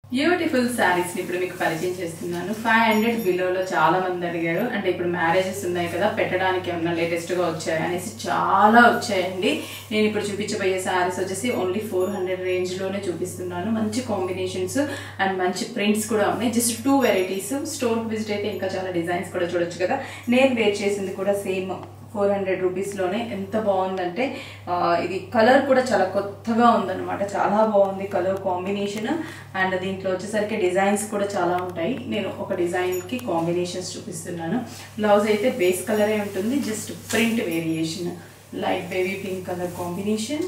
beautiful saris ఇప్పుడు మీకు పరిచయం చేస్తున్నాను ఫైవ్ హండ్రెడ్ బిలోలో చాలా మంది అడిగారు అంటే ఇప్పుడు మ్యారేజెస్ ఉన్నాయి కదా పెట్టడానికి ఏమన్నా లేటెస్ట్ గా వచ్చాయి అనేసి చాలా వచ్చాయండి నేను ఇప్పుడు చూపించబోయే శారీస్ వచ్చేసి ఓన్లీ ఫోర్ హండ్రెడ్ రేంజ్ లోనే చూపిస్తున్నాను మంచి కాంబినేషన్స్ అండ్ మంచి ప్రింట్స్ కూడా ఉన్నాయి just two varieties store visit అయితే ఇంకా చాలా డిజైన్స్ కూడా చూడొచ్చు కదా నేను వేర్ చేసింది కూడా సేమ్ ఫోర్ హండ్రెడ్ రూపీస్లోనే ఎంత బాగుందంటే ఆ, ఇది కలర్ కూడా చాలా కొత్తగా ఉందన్నమాట చాలా బాగుంది కలర్ కాంబినేషన్ అండ్ దీంట్లో వచ్చేసరికి డిజైన్స్ కూడా చాలా ఉంటాయి నేను ఒక డిజైన్కి కాంబినేషన్స్ చూపిస్తున్నాను బ్లౌజ్ అయితే బేస్ కలరే ఉంటుంది just print variation light baby pink colour combination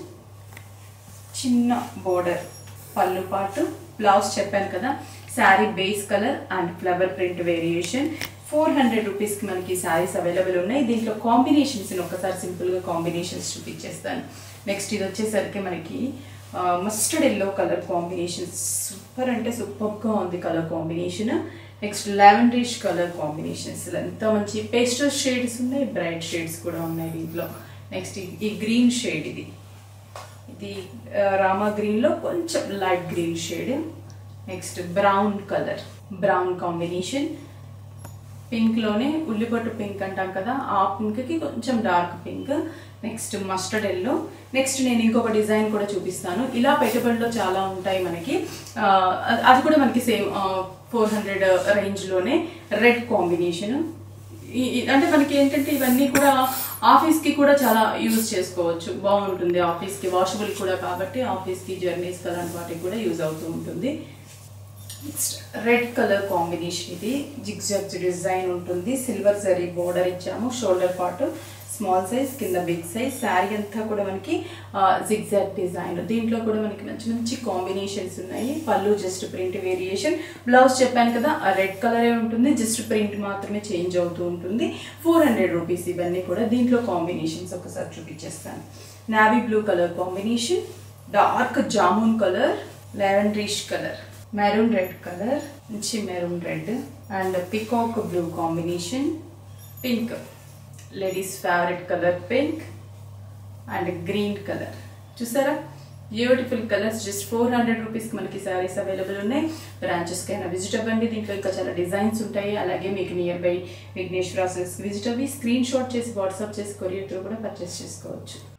చిన్న బోర్డర్ పళ్ళు పాటు బ్లౌజ్ చెప్పాను కదా sari base colour and flower print variation four hundred రూపీస్కి మనకి శారీస్ అవైలబుల్ ఉన్నాయి దీంట్లో కాంబినేషన్స్ ఒక్కసారి సింపుల్గా కాంబినేషన్స్ చూపించేస్తాను నెక్స్ట్ ఇది వచ్చేసరికి మనకి mustard yellow colour combination super అంటే సూపర్గా ఉంది colour combination next lavenderish colour combinations ఎంత మంచి పేస్టల్ షేడ్స్ ఉన్నాయి బ్రైట్ షేడ్స్ కూడా ఉన్నాయి దీంట్లో నెక్స్ట్ ఈ గ్రీన్ షేడ్ ఇది ఇది ఆ, రామా గ్రీన్లో కొంచెం light green shade next brown colour brown combination పింక్లోనే ఉల్లిపట్టు పింక్ అంటాం కదా ఆ పింక్కి కొంచెం dark pink next mustard yellow next నేను ఇంకొక డిజైన్ కూడా చూపిస్తాను ఇలా పెట్టుబడిలో చాలా ఉంటాయి మనకి ఆ, అది- అది కూడా మనకి సేమ్ ఫోర్ హండ్రెడ్ రేంజ్లోనే రెడ్ కాంబినేషన్ ఈ- ఈ- అంటే మనకి ఏంటంటే ఇవన్నీ కూడా ఆఫీస్కి కూడా చాలా యూజ్ చేసుకోవచ్చు బాగుంటుంది ఆఫీస్కి వాషబుల్ కూడా కాబట్టి ఆఫీస్కి జర్నీస్కి అలాంటి వాటికి కూడా యూజ్ అవుతూ ఉంటుంది నెక్స్ట్ రెడ్ కలర్ కాంబినేషన్ ఇది జిగ్జాగ్ డిజైన్ ఉంటుంది సిల్వర్ జరీ బోర్డర్ ఇచ్చాము షోల్డర్ పార్ట్ స్మాల్ సైజ్ కింద బిగ్ సైజ్ శారీ అంతా కూడా మనకి జిగ్జాగ్ డిజైన్ దీంట్లో కూడా మనకి మంచి మంచి కాంబినేషన్స్ ఉన్నాయి పళ్ళు జస్ట్ ప్రింట్ వేరియేషన్ బ్లౌజ్ చెప్పాను కదా ఆ రెడ్ కలరే ఉంటుంది జస్ట్ ప్రింట్ మాత్రమే చేంజ్ అవుతూ ఉంటుంది ఫోర్ హండ్రెడ్ రూపీస్ ఇవన్నీ కూడా దీంట్లో కాంబినేషన్స్ ఒకసారి చూపించేస్తాను navy blue colour combination dark jamun colour lavenderish colour maroon red colour మంచి maroon red and peacock blue combination pink ladies favourite colour pink and green colour చూసారా beautiful colours just four hundred రూపీస్కి మనకి saris available ఉన్నాయి బ్రాంచెస్కి అయినా visit అవ్వండి దీంట్లో ఇంకా చాలా డిజైన్స్ ఉంటాయి అలాగే మీకు nearby Vighneswara silks visit అవ్వి స్క్రీన్ షాట్ చేసి వాట్సాప్ చేసి కొరియర్ త్రూ కూడా పర్చేస్ చేసుకోవచ్చు